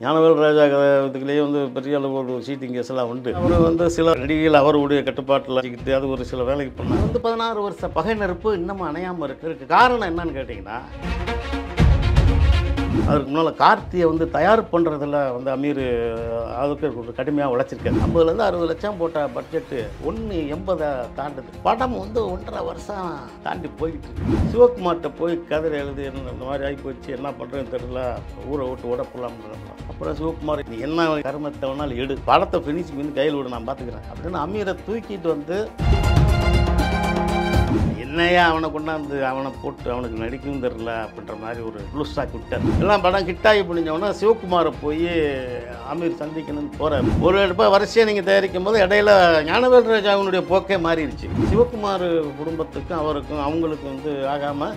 ஞானவேல் ராஜா இதுக்குள்ளேயே வந்து பெரிய அளவு ஒரு சீட்டிங் கேஸ் எல்லாம் உண்டு அவர் வந்து சில நடிகைகள் அவருடைய கட்டுப்பாட்டில் வச்சுக்கிட்டு அது ஒரு சில வேலைக்கு பண்ணார் வந்து பதினாறு வருஷ பகை நெருப்பு இன்னமும் அணையாமல் இருக்கு இதுக்கு காரணம் என்னன்னு கேட்டிங்கன்னா அதுக்கு முன்னால் கார்த்தியை வந்து தயார் பண்ணுறதுல வந்து அமீர் அதுக்கு ஒரு கடுமையாக உழைச்சிருக்காரு ஐம்பதுலேருந்து அறுபது லட்சம் போட்ட பட்ஜெட்டு ஒன்று எண்பதை தாண்டுது படம் வந்து ஒன்றரை வருஷம் தாண்டி போய்கிட்டு இருக்கு சிவகுமார்கிட்ட போய் கதிரை எழுதி என்ன இந்த மாதிரி ஆகி போச்சு என்ன பண்ணுறதுன்னு தெரியல ஊரை விட்டு ஓட போகலாம்னு அப்புறம் சிவகுமார் நீ என்ன கருமத்தை வேணாலும் எடு படத்தை ஃபினிஷ் பண்ணி கையில் விட நான் பார்த்துக்கிறேன் அப்படின்னு அமீரை தூக்கிட்டு வந்து என்னையா அவனை கொண்டாந்து அவனை போட்டு அவனுக்கு நடிக்கவும் தெரில அப்படின்ற மாதிரி ஒரு ப்ளூஸ்டாக் விட்டார் எல்லாம் படம் கிட்டாகி முடிஞ்சவொடனே சிவகுமாரை போய் அமீர் சந்திக்கணும்னு போகிறார் ஒரு இப்போ வரிசையை நீங்கள் தயாரிக்கும் போது இடையில ஞானவேல் ராஜாவினுடைய போக்கே மாறிடுச்சு சிவகுமார் குடும்பத்துக்கும் அவருக்கும் அவங்களுக்கு வந்து ஆகாமல்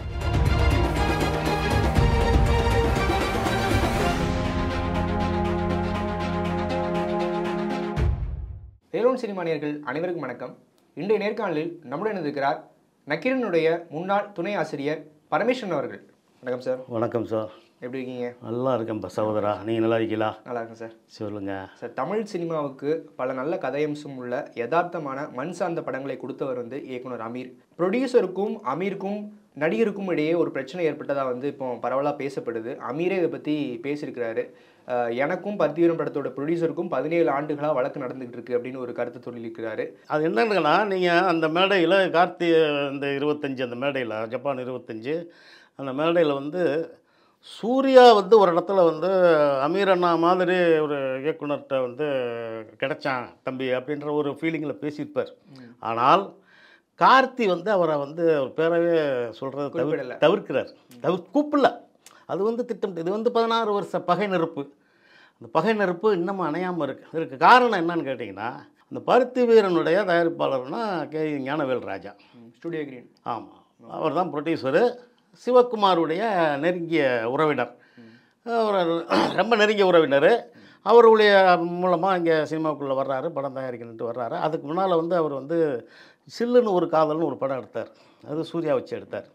ஏலோன் சினிமானியர்கள் அனைவருக்கும் வணக்கம் இன்றைய நேர்காணலில் நம்முடன் இருக்கிறார் நக்கீரனுடைய முன்னாள் துணை ஆசிரியர் பரமேஸ்வரன் அவர்கள் வணக்கம் சார் வணக்கம் சார் எப்படி இருக்கீங்க நல்லா இருக்கேன்ப்பா சகோதரா நீங்கள் நல்லா இருக்கீங்களா நல்லா இருக்கேன் சார் சொல்லுங்கள் சார் தமிழ் சினிமாவுக்கு பல நல்ல கதையம்சம் உள்ள யதார்த்தமான மண் சார்ந்த படங்களை கொடுத்தவர் வந்து இயக்குனர் அமீர் ப்ரொடியூசருக்கும் அமீருக்கும் நடிகருக்கும் இடையே ஒரு பிரச்சனை ஏற்பட்டதாக வந்து இப்போ பரவலாக பேசப்படுது அமீரே இதை பற்றி பேசியிருக்கிறாரு அஹ் எனக்கும் பருத்திவீரம் படத்தோட ப்ரொடியூசருக்கும் பதினேழு ஆண்டுகளாக வழக்கு நடந்துகிட்டு இருக்கு அப்படின்னு ஒரு கருத்து சொல்லியிருக்கிறாரு அது என்னன்னா நீங்கள் அந்த மேடையில் கார்த்திகை இந்த இருபத்தஞ்சி அந்த மேடையில் ஜப்பான் இருபத்தஞ்சி அந்த மேடையில் வந்து சூர்யா வந்து ஒரு இடத்துல வந்து அமீர் அண்ணா மாதிரி ஒரு இயக்குனர்கிட்ட வந்து கிடைச்சான் தம்பி அப்படின்ற ஒரு ஃபீலிங்கில் பேசியிருப்பார் ஆனால் கார்த்தி வந்து அவரை வந்து அவர் பேரவே சொல்கிறத குறிப்பிடல. தவிர தவிர்க்கிறார் தவிர கூப்பிடல அது வந்து திட்டம் இது வந்து பதினாறு வருஷ பகை நெருப்பு அந்த பகை நெருப்பு இன்னமும் அணையாமல் இருக்கு இதுக்கு காரணம் என்னன்னு கேட்டிங்கன்னா அந்த பருத்தி வீரனுடைய தயாரிப்பாளர்னா K Gnanavel Raja Studio Green ஆமாம் அவர் தான் ப்ரொடியூசரு சிவகுமாருடைய நெருங்கிய உறவினர் அவர் ரொம்ப நெருங்கிய உறவினர் அவருடைய மூலமாக இங்கே சினிமாவுக்குள்ளே வர்றாரு படம் தயாரிக்கணுன்ட்டு வர்றாரு அதுக்கு முன்னால் வந்து அவர் வந்து சில்லுன்னு ஒரு காதல்னு ஒரு படம் எடுத்தார் அது சூர்யா வச்சு எடுத்தார்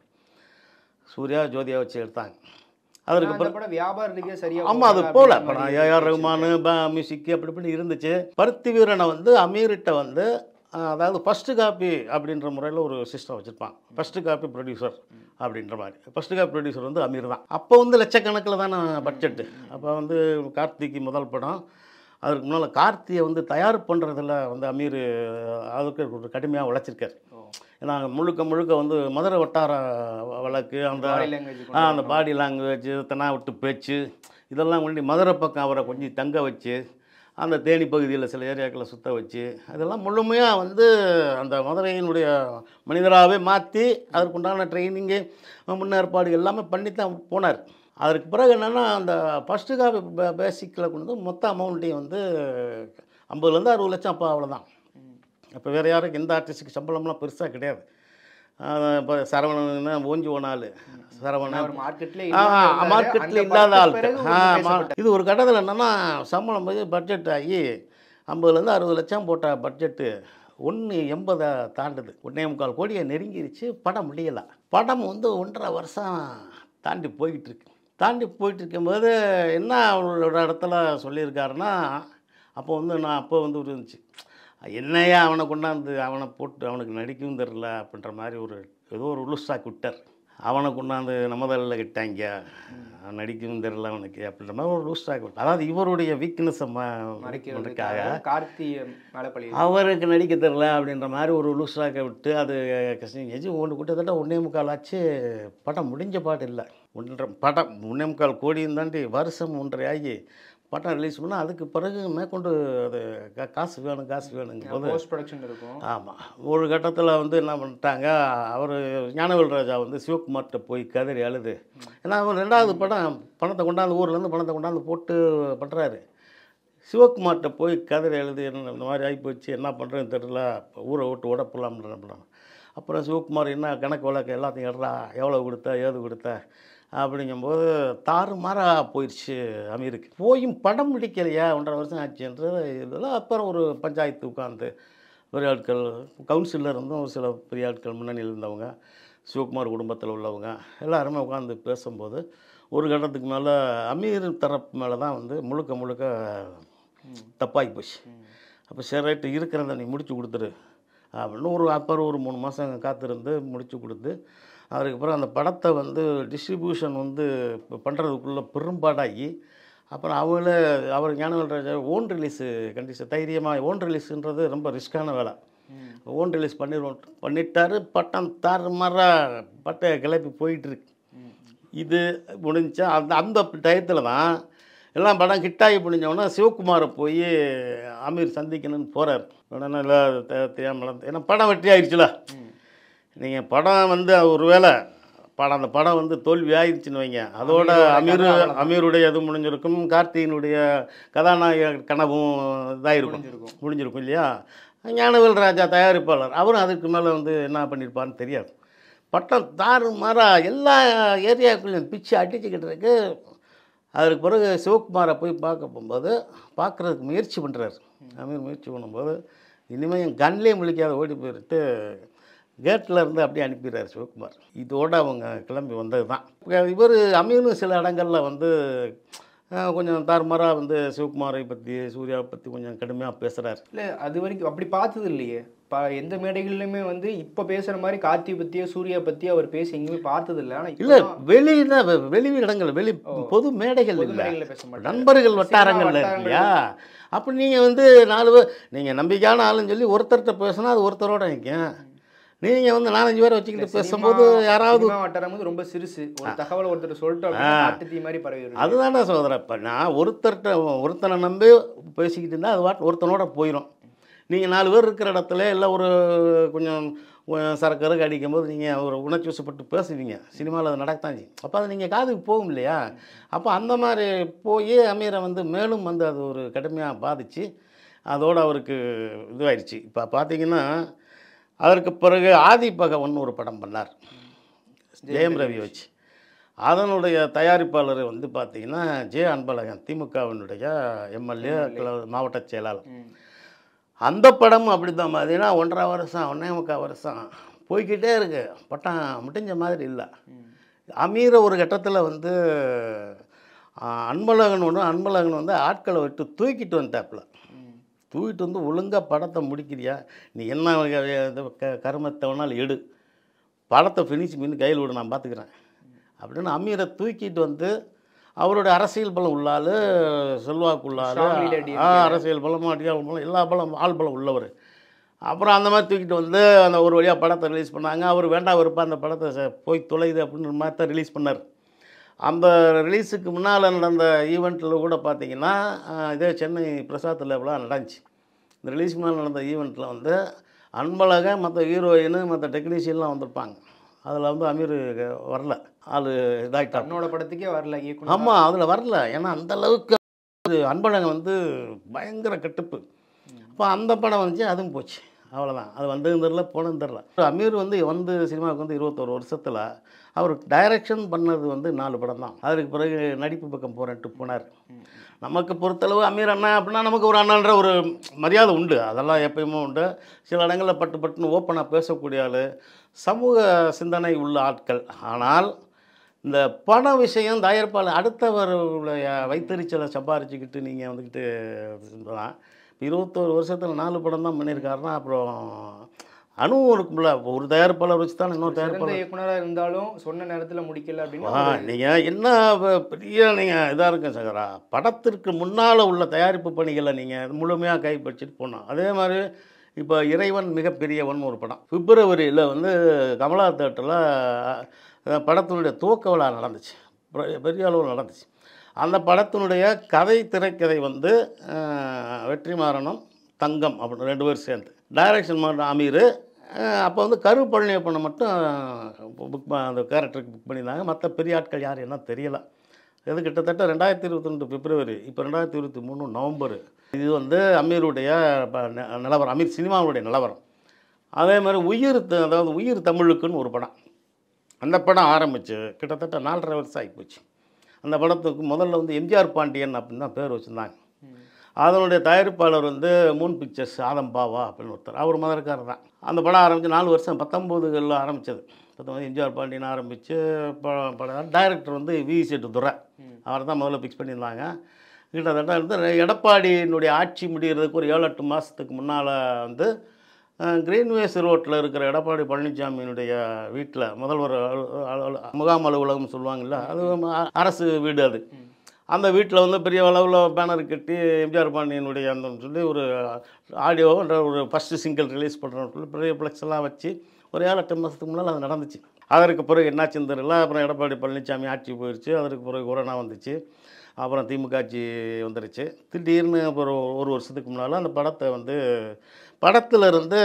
சூர்யா ஜோதியா வச்சு எடுத்தாங்க அதற்கு அந்த படம் வியாபார ரீதியா சரியா ஆமாம் அது போகல போல அப்படின்ற படம் மாதிரி ஏஆர் ரகுமான் ப மியூசிக் அப்படி இப்படி இருந்துச்சு பருத்தி வீரனை வந்து அமீர்கிட்ட வந்து அஹ், அதாவது ஃபஸ்ட்டு காப்பி அப்படின்ற முறையில் ஒரு சிஸ்டம் வச்சுருப்பான் ஃபஸ்ட்டு காப்பி ப்ரொடியூசர் அப்படின்ற மாதிரி ஃபஸ்ட்டு காப்பி ப்ரொடியூசர் வந்து அமீர் தான் அப்போ வந்து லட்சக்கணக்கில் தானே பட்ஜெட்டு அப்போ வந்து கார்த்திக்கு முதல் படம் அதுக்கு முன்னால் கார்த்தியை வந்து தயார் பண்ணுறதுல வந்து அமீர் அதுக்கு ஒரு கடுமையாக உழைச்சிருக்காரு ஓ. ஏன்னா முழுக்க முழுக்க வந்து மதுரை வட்டார வழக்கு அந்த Body language ஆ, அந்த பாடி லாங்குவேஜ் தெனா விட்டு பேச்சு இதெல்லாம் கொண்டு மதுரை பக்கம் அவரை கொஞ்சம் தங்க வச்சு அந்த தேனி பகுதியில் சில ஏரியாக்களை சுத்த வச்சு அதெல்லாம் முழுமையாக வந்து அந்த மதுரையினுடைய மனிதராகவே மாற்றி அதற்குண்டான ட்ரைனிங்கு முன்னேற்பாடு எல்லாமே பண்ணி தான் போனார் அதற்கு பிறகு என்னென்னா அந்த ஃபஸ்ட்டு காப்பி பேசிக்கில் கொண்டு வந்து மொத்த அமௌண்ட்டையும் வந்து ஐம்பதுலேருந்து அறுபது லட்சம் அப்போ அவ்வளோதான் அப்போ வேறு யாருக்கு எந்த ஆர்டிஸ்ட்டுக்கு சம்பளம்லாம் பெருசாக கிடையாது இப்போ சரவணன் ஓஞ்சி போனாள் சரவணன் அவர் மார்க்கெட்ல மார்க்கெட்டில் இல்லாத ஆள் இது ஒரு கட்டத்தில் என்னென்னா சம்பளம் போய் பட்ஜெட் ஆகி ஐம்பதுலேருந்து அறுபது லட்சம் போட்ட பட்ஜெட்டு ஒன்று எண்பதை தாண்டுது ஒன்றே முக்கால் கோடியை நெருங்கிருச்சு படம் முடியலை படம் வந்து ஒன்றரை வருஷம் தாண்டி போய்கிட்டு இருக்கு தாண்டி போயிட்டு இருக்கும்போது என்ன அவங்களோட இடத்துல சொல்லியிருக்காருன்னா அப்போ வந்து நான் அப்போ வந்து ஒரு இருந்துச்சு என்னையா அவனை கொண்டாந்து அவனை போட்டு அவனுக்கு நடிக்கவும் தெரில அப்படின்ற மாதிரி ஒரு ஏதோ ஒரு உலுசாக் விட்டார் அவனை கொண்டாந்து நமதலில் கிட்டாங்க அவன் நடிக்கவும் தெரில அவனுக்கு அப்படின்ற மாதிரி ஒரு லூஸ்டாக் விட்டார் அதாவது இவருடைய வீக்னஸை மறைக்கிறதுக்காக கார்த்தி மேல பழி அவருக்கு நடிக்க தெரில அப்படின்ற மாதிரி ஒரு லூஸ்டாக்கை விட்டு அது எஜி ஒன்று கிட்டத்தட்ட ஒன்றே முக்கால் ஆச்சு படம் முடிஞ்ச பாட்டு இல்லை ஒன்றரை படம் ஒன்றே முக்கால் கோடியும் தாண்டி வருஷம் ஒன்றரை ஆகி படம் ரிலீஸ் பண்ணால் அதுக்கு பிறகு மேற்கொண்டு அது கா- காசு வேணும் காசு வேணுங்கும் போது போஸ்ட் ப்ரொடக்ஷன் இருக்கும் ஆமாம் ஒரு கட்டத்தில் வந்து என்ன பண்ணிட்டாங்க அவர் ஞானவேல் ராஜா வந்து சிவகுமார்கிட்ட போய் கதறி அழுது ஏன்னா அவர் ரெண்டாவது படம் பணத்தை கொண்டாந்து ஊர்லேருந்து பணத்தை கொண்டாந்து போட்டு பண்ணுறாரு சிவகுமார்கிட்ட போய் கதறி எழுதி என்ன இந்த மாதிரி ஆகிப்போச்சு என்ன பண்ணுறதுன்னு தெரில ஊரை விட்டு உடப்பலாம்ன்ற படம் அப்புறம் சிவகுமார் என்ன கணக்கு வழக்கு எல்லாத்தையும் எடுறா எவ்வளோ கொடுத்த ஏது கொடுத்த அப்படிங்கும்போது தாறுமாறாக போயிடுச்சு அமீருக்கு போயும் படம் பிடிக்கலையா ஒன்றரை வருஷம் ஆச்சுன்றது இதெல்லாம் அப்புறம் ஒரு பஞ்சாயத்து உட்காந்து பெரிய ஆட்கள் கவுன்சிலில் இருந்தும் ஒரு சில பெரிய ஆட்கள் முன்னணியில் இருந்தவங்க சிவகுமார் குடும்பத்தில் உள்ளவங்க எல்லாருமே உட்காந்து பேசும்போது ஒரு கட்டத்துக்கு மேலே அமீர் தரப்பு மேலே தான் வந்து முழுக்க முழுக்க தப்பாகி போச்சு அப்போ சரி ரைட்டு இருக்கிறத நீ முடிச்சு கொடுத்துரு அப்படின்னு ஒரு அப்புறம் ஒரு மூணு மாதம் காத்திருந்து முடிச்சு கொடுத்து அதுக்கப்புறம் அந்த படத்தை வந்து டிஸ்ட்ரிபியூஷன் வந்து பண்ணுறதுக்குள்ளே பெரும்பாடாகி அப்புறம் அவங்களே அவர் Gnanavel Raja own release condition தைரியமாக ஓன் ரிலீஸுன்றது ரொம்ப ரிஸ்க்கான வேலை ஓன் ரிலீஸ் பண்ணிடுவோம் பண்ணிட்டாரு பட்டம் தாறுமாறா பட்டையை கிளப்பி போயிட்டுருக்கு இது முடிஞ்சா அந்த அந்த டயத்தில் தான் எல்லாம் படம் ஹிட்டாகி முடிஞ்சவொடனே சிவகுமாரை போய் அமீர் சந்திக்கணும்னு போகிறார் உடனே இல்லை தெரியாமல் ஏன்னா படம் வெற்றி ஆயிடுச்சுல நீங்கள் படம் வந்து ஒரு வேளை படம் அந்த படம் வந்து தோல்வி ஆயிடுச்சுன்னு வைங்க அதோட அமீர் அமீருடைய இது முடிஞ்சிருக்கும் கார்த்தியினுடைய கதாநாயக கனவும் இதாயிருக்கும் முடிஞ்சிருக்கும். முடிஞ்சிருக்கும் இல்லையா ஞானவேல் ராஜா தயாரிப்பாளர் அவரும் அதுக்கு மேலே வந்து என்ன பண்ணியிருப்பாருன்னு தெரியாது பட்டம் தாறு மாறா எல்லா ஏரியாக்குள்ளேயும் பிச்சு அடிச்சுக்கிட்டு இருக்கு அதுக்கு பிறகு சிவகுமாரை போய் பார்க்க போகும்போது பார்க்குறதுக்கு முயற்சி பண்ணுறாரு அமீர் முயற்சி பண்ணும்போது இனிமேல் என் கண்லேயே முழிக்காத ஓடி போயிட்டு கேட்டில் இருந்து அப்படியே அனுப்பிடுறாரு சிவகுமார் இதோட அவங்க கிளம்பி வந்தது தான் இவர் அமீரும் சில இடங்களில் வந்து அஹ், கொஞ்சம் தாறுமாறாக வந்து சிவகுமாரை பற்றி சூர்யாவை பற்றி கொஞ்சம் கடுமையாக பேசுகிறார் இல்லை அது வரைக்கும் அப்படி பார்த்தது இல்லையே ப எந்த மேடைகள்லையுமே வந்து இப்போ பேசுகிற மாதிரி கார்த்தி பற்றியோ சூர்யா பற்றியோ அவர் பேசி எங்கேயுமே பார்த்தது இல்லை ஆனால் இல்லை வெளியில வெளி இடங்கள் வெளி பொது மேடைகள் பொது இல்லை மேடைகளில் பேச மாட்டாங்க நண்பர்கள் வட்டாரங்கள்ல வட்டாரங்கள். இருக்கு இல்லையா அப்போ நீங்கள் வந்து நாலு பேர் நீங்கள் நம்பிக்கையான ஆளுன்னு சொல்லி ஒருத்தர்கிட்ட பேசினா அது ஒருத்தரோட நிற்கும் நீங்கள் வந்து நாலஞ்சு பேரை வச்சுக்கிட்டு பேசும்போது யாராவது சினிமா வட்டாரம் வந்து ரொம்ப சிறுசு ஒரு தகவல் ஒருத்தர் சொல்லிட்டோம் அப்படின்னா காட்டு தீ மாதிரி பரவி வருது. அதுதானே சகோதரர் இப்போ நான் ஒருத்தர்கிட்ட ஒருத்தனை நம்பி பேசிக்கிட்டு இருந்தால் அது வாட் ஒருத்தனோட போயிடும் நீங்கள் நாலு பேர் இருக்கிற இடத்துல இல்லை ஒரு கொஞ்சம் உ- சரக்கு இறக்கு அடிக்கும்போது நீங்கள் ஒரு உணர்ச்சி வசப்பட்டு பேசுவீங்க சினிமாவில் அது நடக்கத்தான் செய்யும் அப்போ அது நீங்கள் காதுக்கு போகும் இல்லையா அப்போ அந்த மாதிரி போய் அமீரை வந்து மேலும் வந்து அது ஒரு கடுமையாக பாதிச்சு அதோடு அவருக்கு இதுவாயிடுச்சு இப்போ பார்த்தீங்கன்னா அதற்கு பிறகு ஆதி பகவன் ஒரு படம் பண்ணார் ஜெயம் ரவி வச்சு அதனுடைய தயாரிப்பாளர் வந்து பார்த்தீங்கன்னா ஜே அன்பழகன் திமுகவினுடைய எம்எல்ஏ மாவட்ட செயலாளர் ம். அந்த படமும் அப்படி தான் பார்த்தீங்கன்னா ஒன்றரை வருஷம் ஒன்றே முக்கால் வருஷம் போய்க்கிட்டே இருக்கு பட்டம் முடிஞ்ச மாதிரி இல்லை ம். அமீரை ஒரு கட்டத்தில் வந்து ஆ, அன்பழகன் ஒன்று அன்பழகன் வந்து ஆட்களை விட்டு தூக்கிட்டு வந்தாப்புல ம். தூக்கிட்டு வந்து ஒழுங்காக படத்தை முடிக்கிறியா நீ என்ன வகை- இது க கருமத்தை வேணாலும் எடு படத்தை ஃபினிஷ் பண்ணி கையில் விடு நான் பார்த்துக்கிறேன் அப்படின்னு அமீரை தூக்கிட்டு வந்து அவருடைய அரசியல் பலம் உள்ளாள் செல்வாக்கு உள்ளாள் Strong leader ஆ, அரசியல் பலம் அடியாள் பலம் எல்லா பலம் ஆள் பலம் உள்ளவர் அப்புறம் அந்த மாதிரி தூக்கிட்டு வந்து அந்த ஒரு வழியாக படத்தை ரிலீஸ் பண்ணாங்க அவர் வேண்டாம் வெறுப்பா அந்த படத்தை ச- போய் தொலையுது அப்படின்ற மாதிரி தான் ரிலீஸ் பண்ணார் அந்த ரிலீஸுக்கு முன்னால் நடந்த ஈவெண்ட்டில் கூட பார்த்தீங்கன்னா ஆஹ், இதே சென்னை பிரசாத் லேபிளாக நடந்துச்சு இந்த ரிலீஸ் முன்னால் நடந்த ஈவெண்ட்டில் வந்து அன்பழகன் மற்ற ஹீரோயின் மற்ற டெக்னீஷியன்லாம் வந்திருப்பாங்க அதில் வந்து அமீர் வரல ஆள் இதாகிட்டான் தன்னோட படத்துக்கே வரல இயக்குனர் ஆமாம் அதில் வரல ஏன்னா அந்த அளவுக்கு அன்பழகன் வந்து பயங்கர கட்டுப்பு அப்போ அந்த படம் வந்துச்சு அதுவும் போச்சு அவ்வளோதான் அது வந்ததும் தெரில போனதும் தெரில அமீர் வந்து வந்து சினிமாவுக்கு வந்து இருபத்தோரு வருஷத்தில் அவர் டைரக்ஷன் பண்ணது வந்து நாலு படம் தான் அதுக்கு பிறகு நடிப்பு பக்கம் போகிறேன்ட்டு போனார் நமக்கு பொறுத்தளவு அமீர் அண்ணா அப்படின்னா நமக்கு ஒரு அண்ணன்ற ஒரு மரியாதை உண்டு அதெல்லாம் எப்பயுமே உண்டு சில இடங்களில் பட்டு பட்டுன்னு ஓப்பனாக பேசக்கூடிய ஆள் சமூக சிந்தனை உள்ள ஆட்கள் ஆனால் இந்த பண விஷயம் தயாரிப்பாளர் அடுத்தவருடைய வைத்தறிச்சலை சம்பாரிச்சுக்கிட்டு நீங்கள் வந்துக்கிட்டு இருந்தலாம் இருபத்தோரு வருஷத்தில் நாலு படம் தான் பண்ணியிருக்காருன்னா அப்புறம் அனுபவம் இருக்கும்ல ஒரு தயாரிப்பாளர் வச்சு தான் இன்னொரு சிறந்த தயாரிப்பாளர் இயக்குனரா இருந்தாலும் சொன்ன நேரத்துல முடிக்கல அப்படின்னா ஆ நீங்கள் என்ன வ- பெரிய நீங்கள் இதாக இருக்கும் சகரா படத்திற்கு முன்னால் உள்ள தயாரிப்பு பணிகளை நீங்கள் முழுமையாக கைப்பற்றிட்டு போகணும் அதே மாதிரி இப்போ இறைவன் மிகப்பெரியவன் ஒரு படம் பிப்ரவரியில் வந்து கமலா தேட்டரில் படத்தினுடைய துவக்க விழா நடந்துச்சு பெ- பெரிய அளவில் நடந்துச்சு அந்த படத்தினுடைய கதை திரைக்கதை வந்து அஹ், வெற்றிமாறனும் தங்கம் அப்படின்னு ரெண்டு பேரும் சேர்ந்து டைரக்ஷன் மட்டும் அமீர் அப்போ வந்து கரு பழனியப்பனை மட்டும் புக் அந்த கேரக்டருக்கு புக் பண்ணியிருந்தாங்க மற்ற பெரிய ஆட்கள் யார் என்ன தெரியல இது கிட்டத்தட்ட ரெண்டாயிரத்தி இருபத்தி ரெண்டு பிப்ரவரி இப்போ ரெண்டாயிரத்தி இருபத்தி மூணு நவம்பர் இது வந்து அமீருடைய ப- நி- நிலவரம் அமீர் சினிமாவுடைய நிலவரம் அதே மாதிரி உயிர் த- அதாவது உயிர் தமிழுக்குன்னு ஒரு படம் அந்த படம் ஆரம்பிச்சு கிட்டத்தட்ட நாலரை வருஷம் ஆகிப்போச்சு அந்த படத்துக்கு முதல்ல வந்து எம்ஜிஆர் பாண்டியன் அப்படின்னு தான் பேர் வச்சுருந்தாங்க அதனுடைய தயாரிப்பாளர் வந்து மூன் பிக்சர்ஸ் ஆதம் பாவா அப்படின்னு ஒருத்தர் அவர் மதற்காரர் தான் அந்த படம் ஆரம்பித்து நாலு வருஷம் பத்தொம்போதுகளில் ஆரம்பித்தது பத்தொம்பது எம்ஜிஆர் பாண்டியன் ஆரம்பித்து படம் டைரக்டர் வந்து வி செட்டு துரை அவர் தான் முதல்ல ஃபிக்ஸ் பண்ணியிருந்தாங்க கிட்டத்தட்ட வந்து எடப்பாடியினுடைய ஆட்சி முடிகிறதுக்கு ஒரு ஏழு எட்டு மாதத்துக்கு முன்னால் வந்து அஹ், கிரீன்வேஸ் ரோட்டில் இருக்கிற எடப்பாடி பழனிசாமியினுடைய வீட்டில் முதல்வர் அலு- அலு- அலு- முகாம் அலுவலகம் சொல்லுவாங்கல்ல அது அ- அரசு வீடு அது அந்த வீட்டில் வந்து பெரிய அளவில் பேனர் கட்டி எம்ஜிஆர் பாண்டியனுடைய அந்த சொல்லி ஒரு ஆடியோ ஒரு ஃபஸ்ட்டு சிங்கிள் ரிலீஸ் பண்ணுறோம்னு சொல்லி பெரிய ஃப்ளெக்ஸ் எல்லாம் வச்சு ஒரு ஏழு எட்டு மாதத்துக்கு முன்னால் அது நடந்துச்சு அதற்கு பிறகு என்னாச்சுன்னு தெரியல அப்புறம் எடப்பாடி பழனிசாமி ஆட்சி போயிடுச்சு அதற்கு பிறகு கொரோனா வந்துச்சு அப்புறம் திமுக ஆட்சி வந்துருச்சு திடீர்னு அப்புறம் ஒரு வருஷத்துக்கு முன்னால் அந்த படத்தை வந்து படத்தில் இருந்து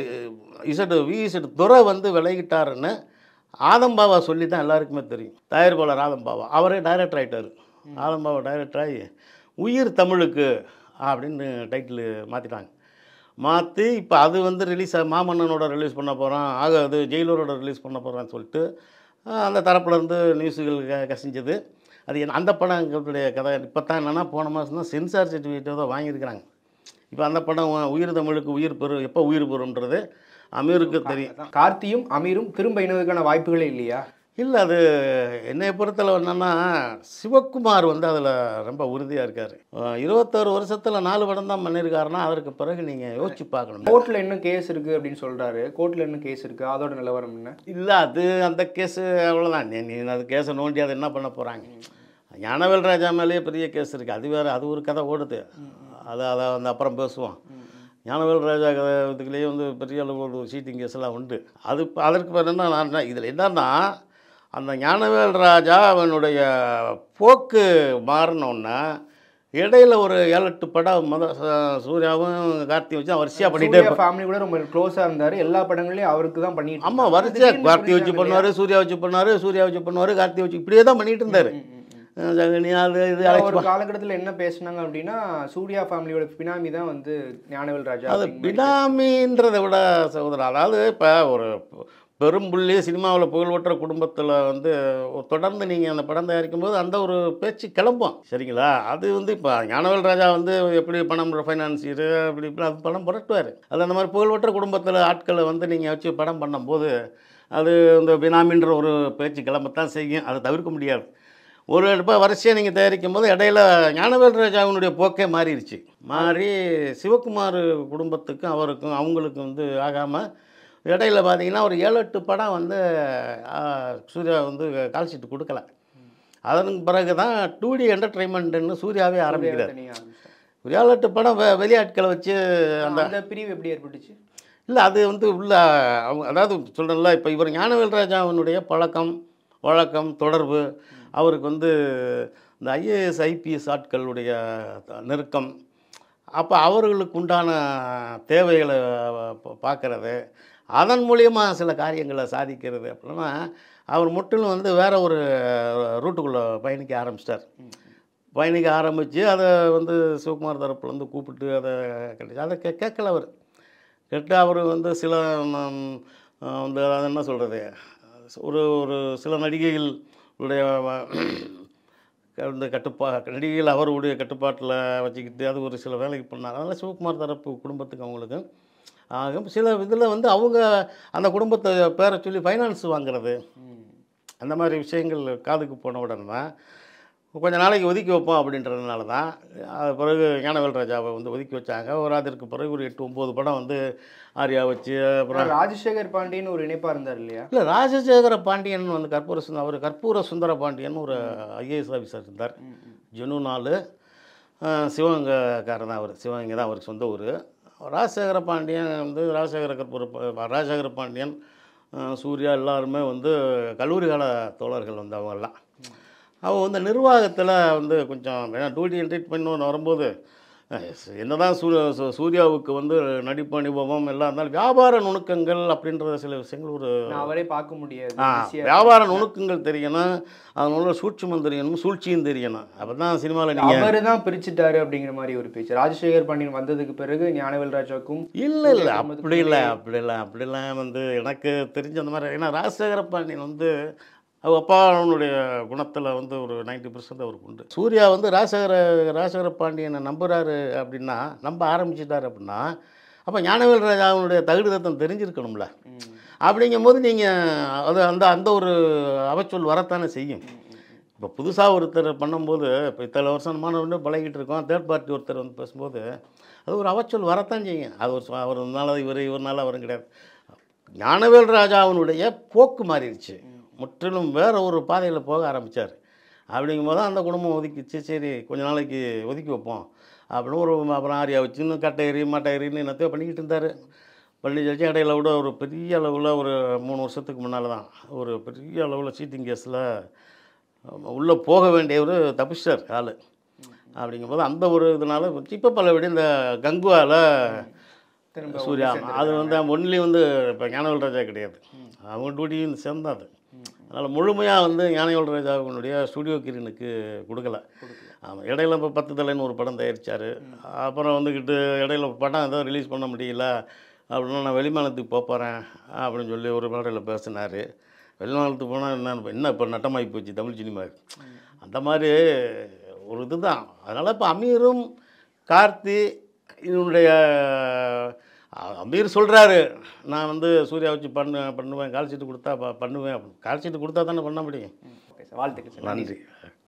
இசட்டு வி இசட்டு துரை வந்து விலகிட்டாருன்னு ஆதம்பாவா சொல்லி தான் எல்லாருக்குமே தெரியும் தயாரிப்பாளர் ஆதம்பாவா அவரே டைரக்டர் ஆகிட்டார் ஆதம்பாவா டைரக்டர் ஆகி உயிர் தமிழுக்கு அப்படின்னு டைட்டில் மாற்றிட்டாங்க மாற்றி இப்போ அது வந்து ரிலீஸ் மாமன்னனோட ரிலீஸ் பண்ண போகிறோம் ஆக அது ஜெயிலரோட ரிலீஸ் பண்ண போகிறோன்னு சொல்லிட்டு ஆஹ், அந்த தரப்புல இருந்து நியூஸுகள் க கசிஞ்சது அது என்ன- அந்த படங்களுடைய கதை இப்போ தான் என்னென்னா போன மாதம் தான் சென்சார் சர்டிஃபிகேட் ஏதோ வாங்கியிருக்கிறாங்க இப்போ அந்த படம் உ- உயிர் தமிழுக்கு உயிர் பெறும் எப்போ உயிர் பெறும்ன்றது அமீருக்கு தெரியும் அதான். கார்த்தியும் அமீரும் திரும்ப இணைவதற்கான வாய்ப்புகளே இல்லையா இல்லை அது என்னை பொறுத்தளவு என்னென்னா சிவக்குமார் வந்து அதில் ரொம்ப உறுதியாக இருக்கார் இருபத்தாறு வருஷத்தில் நாலு படம் தான் பண்ணியிருக்காருன்னா அதற்கு பிறகு நீங்கள் யோசிச்சு பார்க்கணும் கோர்ட்ல இன்னும் கேஸ் இருக்கு அப்படின்னு சொல்றாரு கோர்ட்ல இன்னும் கேஸ் இருக்கு அதோட நிலவரம் என்ன இல்லை அது அந்த கேஸு அவ்வளோதான் நீ நீ அது கேஸை நோண்டி அதை என்ன பண்ண போகிறாங்க ஞானவேல் ராஜா மேலேயே பெரிய கேஸ் இருக்குது அது வேறு அது ஒரு கதை ஓடுது அது அதை வந்து அப்புறம் பேசுவோம் ஞானவேல் ராஜா கதை இதுக்குள்ளேயே வந்து பெரிய அளவு ஒரு சீட்டிங் கேஸ் எல்லாம் உண்டு அது இப்ப அதற்கு பிறகு என்ன நான் இதில் என்னன்னா அந்த ஞானவேல் ராஜா அவனுடைய போக்கு மாறினோன்னா இடையில ஒரு ஏழு எட்டு படம் முத ச- சூர்யாவும் கார்த்தி வச்சு வரிசையாக பண்ணிகிட்டே சூர்யா ஃபேமிலி கூட ரொம்ப க்ளோஸா இருந்தாரு எல்லா படங்களையும் அவருக்கு தான் பண்ணிட்டு ஆமாம் இருந்தாரு. வரிசையாக திடீர்னு கார்த்தி வச்சு புரிஞ்சாங்க பண்ணுவார் சூர்யா வச்சு பண்ணுவார் சூர்யா வச்சு பண்ணுவார் கார்த்தி வச்சு இப்படியே தான் பண்ணிட்டு இருந்தார் இல்லையா? ம், ம், ம். ஜெகனி அது இது ஒரு அழைச்சி காலகட்டத்துல என்ன பேசுனாங்க அப்படின்னா சூர்யா ஃபேமிலியோட பினாமி தான் வந்து ஞானவேல் ராஜா அது அப்படிங்கிற மாதிரி பினாமின்றதை விட சகோதரர் அதாவது இப்போ ஒரு பெரும்புள்ளி சினிமாவில் புகழ்பெற்ற குடும்பத்தில் வந்து ஒரு தொடர்ந்து நீங்கள் அந்த படம் தயாரிக்கும் போது அந்த ஒரு பேச்சு கிளம்பும் சரிங்களா அது வந்து இப்போ ஞானவேல் ராஜா வந்து எப்படி பணம் ஃபைனான்சியர் அப்படி இப்படி அது பணம் புரட்டுவார் அது அந்த மாதிரி புகழ்பெற்ற குடும்பத்தில் ஆட்களை வந்து நீங்கள் வச்சு படம் பண்ணும்போது அது இந்த பினாமின்ற ஒரு பேச்சு கிளம்பத்தான் செய்யும் அதை தவிர்க்க முடியாது ஒரு இப்போ வரிசையாக நீங்கள் தயாரிக்கும் போது இடையில ஞானவேல் ராஜாவினுடைய போக்கே மாறிடுச்சு மாறி சிவகுமார் குடும்பத்துக்கும் அவருக்கும் அவங்களுக்கு வந்து ஆகாமல் இடையில பார்த்தீங்கன்னா ஒரு ஏழு எட்டு படம் வந்து ஆ, சூர்யா வந்து கால் ஷீட் கொடுக்கல அதன் பிறகு தான் டூ டி என்டர்டைன்மெண்ட்னு சூர்யாவே ஆரம்பிக்கிறார் தனியா ஆரம்பிச்சிட்டாங்க. ஒரு ஏழு எட்டு படம் வெ- வெளியாட்களை வச்சு அந்த பிரிவு எப்படி ஏற்பட்டுச்சு இல்லை அது வந்து உள்ள அவங்க அதாவது சொல்கிறேன்ல இப்போ இவர் ஞானவேல் ராஜாவினுடைய பழக்கம் வழக்கம் தொடர்பு அவருக்கு வந்து இந்த ஐஏஎஸ் ஐபிஎஸ் ஆட்களுடைய த- நெருக்கம் அப்போ அவர்களுக்கு உண்டான தேவைகளை ப- பார்க்கறது அதன் மூலியமா சில காரியங்களை சாதிக்கிறது அப்படின்னா அவர் முற்றிலும் வந்து வேற ஒரு ரூட்டுக்குள்ளே பயணிக்க ஆரம்பிச்சிட்டார் பயணிக்க ஆரம்பித்து அதை வந்து சிவகுமார் தரப்புலேருந்து கூப்பிட்டு அதை கிடைச்சி அதை கே கேட்கல அவர் கேட்டு அவர் வந்து சில ம், வந்து அது என்ன சொல்கிறது ஒரு ஒரு சில நடிகைகளுடைய வ- இந்த கட்டுப்பா நடிகைகள் அவருடைய கட்டுப்பாட்டில் வச்சுக்கிட்டு அது ஒரு சில வேலைக்கு பண்ணார் அதனால் சிவகுமார் தரப்பு குடும்பத்துக்கு அவங்களுக்கு ஆக சில இதில் வந்து அவங்க அந்த குடும்பத்தை பேரை சொல்லி ஃபைனான்ஸ் வாங்குறது அந்த மாதிரி விஷயங்கள் காதுக்கு போன உடனே தான் கொஞ்ச நாளைக்கு ஒதுக்கி வைப்போம் அப்படின்றதுனால தான் அது பிறகு ஞானவேல் ராஜாவை வந்து ஒதுக்கி வச்சாங்க ஒரு அதற்கு பிறகு ஒரு எட்டு ஒம்பது படம் வந்து ஆர்யா வச்சு அப்புறம் ராஜசேகர் பாண்டியன் ஒரு இணைப்பா இருந்தார் இல்லையா இல்லை ராஜசேகர பாண்டியன் வந்து கற்பூர சுந்தர அவர் கற்பூர சுந்தர பாண்டியன் ஒரு ஐஏஎஸ் ஆஃபீஸர் இருந்தார் ஜனு நாலு சிவகங்கைக்காரர் தான் அவர் சிவகங்கை தான் அவருக்கு சொந்த ஊர் ராஜசேகர பாண்டியன் வந்து ராஜசேகர கற்பூர பா- ராஜசேகர பாண்டியன் அஹ், சூர்யா எல்லாருமே வந்து கல்லூரி கால தோழர்கள் வந்து அவங்கெல்லாம் அவங்க வந்து நிர்வாகத்தில் வந்து கொஞ்சம் ஏன்னா டூடி என்டர்டைன்மெண்ட் வரும்போது அஹ், என்னதான் சூ சூ- சூர்யாவுக்கு வந்து நடிப்பு அனுபவம் எல்லாம் இருந்தாலும் வியாபார நுணுக்கங்கள் அப்படின்ற சில விஷயங்கள் ஒரு நான் அவரே பார்க்க முடியாது ஆ busy-ஆ வியாபார நுணுக்கங்கள் தெரியணும் அதனால சூட்சுமம் தெரியணும் சூழ்ச்சியும் தெரியணும் அப்போ தான் சினிமாவில் நீங்கள் அவரு தான் பிரிச்சுட்டாரு அப்படிங்கிற மாதிரி ஒரு பேச்சு ராஜசேகர் பாண்டியன் வந்ததுக்கு பிறகு ஞானவேல் ராஜாவுக்கும் இல்லை இல்லை அப்படி இல்லை அப்படி இல்லை அப்படிலாம் வந்து எனக்கு தெரிஞ்ச அந்த மாதிரி ஏன்னா ராஜசேகர பாண்டியன் வந்து அவங்க அப்பாவுடைய குணத்தில் வந்து ஒரு 90% பர்சன்ட் அவருக்கு உண்டு சூர்யா வந்து ராஜசேகர ராஜசேகர பாண்டியனை நம்புறாரு அப்படின்னா நம்ப ஆரம்பிச்சிட்டாரு அப்படின்னா அப்போ ஞானவேல் ராஜாவுடைய தகுதிதத்தம் தெரிஞ்சிருக்கணும்ல அப்படிங்கும்போது நீங்கள் அது அந்த அந்த ஒரு அவச்சொல் வரத்தானே செய்யும் இப்போ புதுசாக ஒருத்தர் பண்ணும்போது இப்போ இத்தனை வருஷமான வந்து பழகிட்டு இருக்கோம் தேர்ட் பார்ட்டி ஒருத்தர் வந்து பேசும்போது அது ஒரு அவச்சொல் வரத்தான் செய்யும் அது ஒரு சு- அவர்னால இவர் இவர்னால அவரும் கிடையாது ஞானவேல் ராஜாவினுடைய போக்கு மாறிடுச்சு முற்றிலும் வேற ஒரு பாதையில் போக ஆரம்பித்தார் அப்படிங்கும்போது தான் அந்த குடும்பம் ஒதுக்கிச்சு சரி கொஞ்ச நாளைக்கு ஒதுக்கி வைப்போம் அப்படின்னு ஒரு அப்புறம் ஆரியா வச்சு இன்னும் கட்டையறி மட்டையறின்னு என்னத்தையோ பண்ணிக்கிட்டு இருந்தார் பள்ளி ஜட்ஜி இடையில விட ஒரு பெரிய அளவில் ஒரு மூணு வருஷத்துக்கு முன்னால் தான் ஒரு பெரிய அளவில் சீட்டிங் கேஸில் உள்ளே போக வேண்டியவர் தப்பிச்சார் ஆள் அப்படிங்கும்போது அந்த ஒரு இதனால இப்போ பலபடி இந்த கங்குவாவில் திரும்ப சூர்யா அது வந்து ஒன்லி வந்து இப்போ ஞானவேல் ராஜா கிடையாது அவங்க டியூட்டியும் சேர்ந்தாது அதனால் முழுமையாக வந்து ஞானவேல் ராஜாவினுடைய ஸ்டுடியோ கிரீனுக்கு கொடுக்கல ஆமாம் இடையில இப்போ பத்து தலைன்னு ஒரு படம் தயாரித்தார் அப்புறம் வந்துக்கிட்டு இடையில படம் ஏதோ ரிலீஸ் பண்ண முடியல அப்படின்னா நான் வெளிமாநிலத்துக்கு போக போகிறேன் அப்படின்னு சொல்லி ஒரு மேடையில் பேசினார் வெளிமாநிலத்துக்கு போனால் என்ன என்ன இப்போ நட்டமாகி போச்சு தமிழ் சினிமா அந்த மாதிரி ஒரு இதுதான் அதனால் இப்போ அமீரும் கார்த்தி இதனுடைய அ- அமீர் சொல்கிறாரு நான் வந்து சூர்யா வச்சு பண்ணு பண்ணுவேன் கால் சீட்டு கொடுத்தா ப- பண்ணுவேன் அப்படின்னு கால் சீட்டு கொடுத்தா தானே பண்ண முடியும் ஓகே சார் வாழ்த்துக்கள் சார் நன்றி